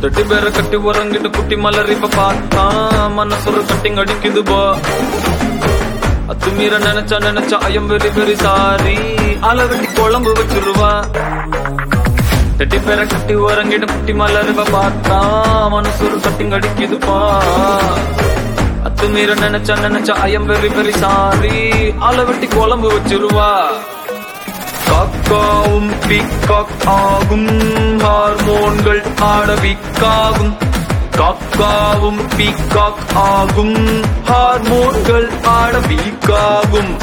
தொட்டி பேர கட்டி உறங்கிட்டு குட்டி மலர் இப்ப பார்த்தா மனசுற கட்டிங் அடிக்குது பா அத்துமீற நினைச்சா நினைச்சா ஐயம் வெரி வெரி சாரி அளவெட்டி குழம்பு வச்சிருவா தட்டி பேர கட்டி உறங்கிட்டு குட்டி மலர் இப்ப பார்த்தா மனசுற கட்டிங் அடிக்குதுப்பா அத்துமீற நினைச்சா நினைச்சா ஐயம் வெரி வெரி சாரி அளவெட்டி குழம்பு வச்சிருவா காக்காவும் பீக்காக் ஆகும் ஹார்மோன்கள் ஆட வீக்காகும் காக்காவும் பீக்காக் ஆகும் ஹார்மோன்கள் ஆட வீக்காகும்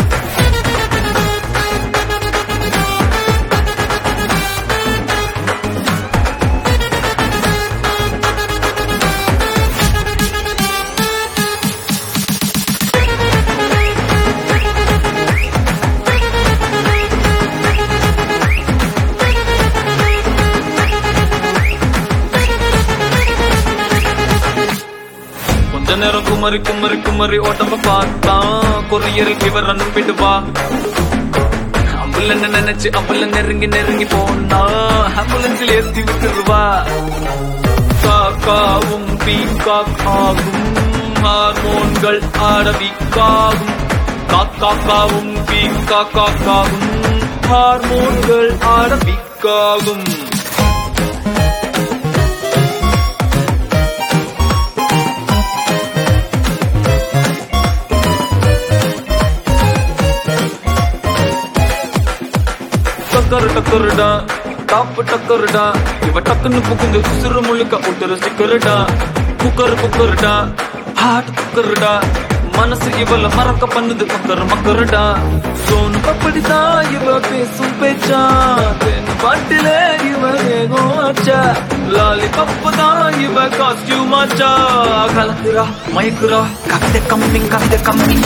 கொஞ்ச நேரம் குமரி குமரி குமரி ஓட்டம பார்த்தான் கொரியரில் இவர் அனுப்பிட்டு வா அம்புலன்னு நினைச்சு அம்புல நெருங்கி நெருங்கி போனா ஆம்புலன்ஸில் ஏத்தி விட்டுருவா காக்காவும் பீக்காக் ஆகும் ஹார்மோன்கள் ஆட வீக்காகும் காக்காக்காவும் பீக்காக்காக்காகும் ஹார்மோன்கள் ஆட வீக்காகும் டக்கரு டக்கருடா டாப்பு டக்கருடா இவ டக்குன்னு புகுந்து உசுறு முழுக்க ஒட்டுற ஸ்டிக்கருடா குக்கர் குக்கருடா ஹார்ட் குக்கருடா மனசு இவள மறக்க பண்ணுது மக்கர் மக்கருடா சோனு அப்படிதான் இவ பேசும் பேச்சா தென் பாட்டில இவ வேகம் ஆச்சா லாலி பப்பு தான் இவ காஸ்டியூம் ஆச்சா கலக்குறா மயக்குறா கவிதை கம்மி கவிதை கம்மி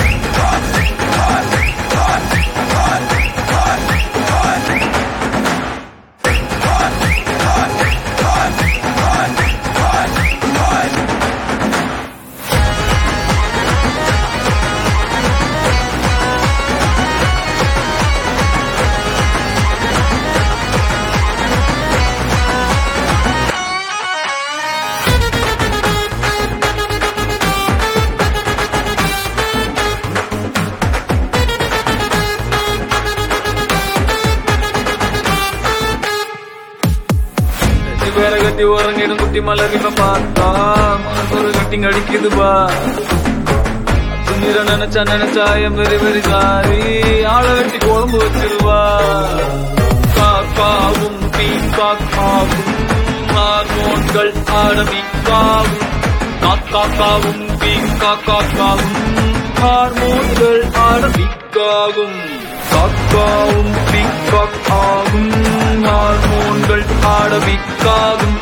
கட்டி வேற கட்டி உறங்கிடும் குட்டி மலர் இப்ப பார்த்தா ஒரு கட்டிங் அடிக்குதுப்பா துணிர நினைச்சா நினைச்சா என் வெரி வெரி சாரி ஆள வெட்டி குழம்பு வச்சிருவா காக்காவும் பீக்காக்காவும் ஹார்மோன்கள் ஆட வீக்காகும் காக்காக்காவும் பீக்காக்காக்காவும் ஹார்மோன்கள் ஆட வீக்காகும் காக்காவும் பீக்காக் ஆகும் ஹார்மோன்கள் ஆட வீக்காகும்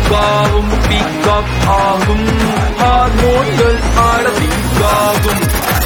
காக்காவும் பீக்காக் ஆகும் ஹார்மோன்கள் ஆட வீக்காகும்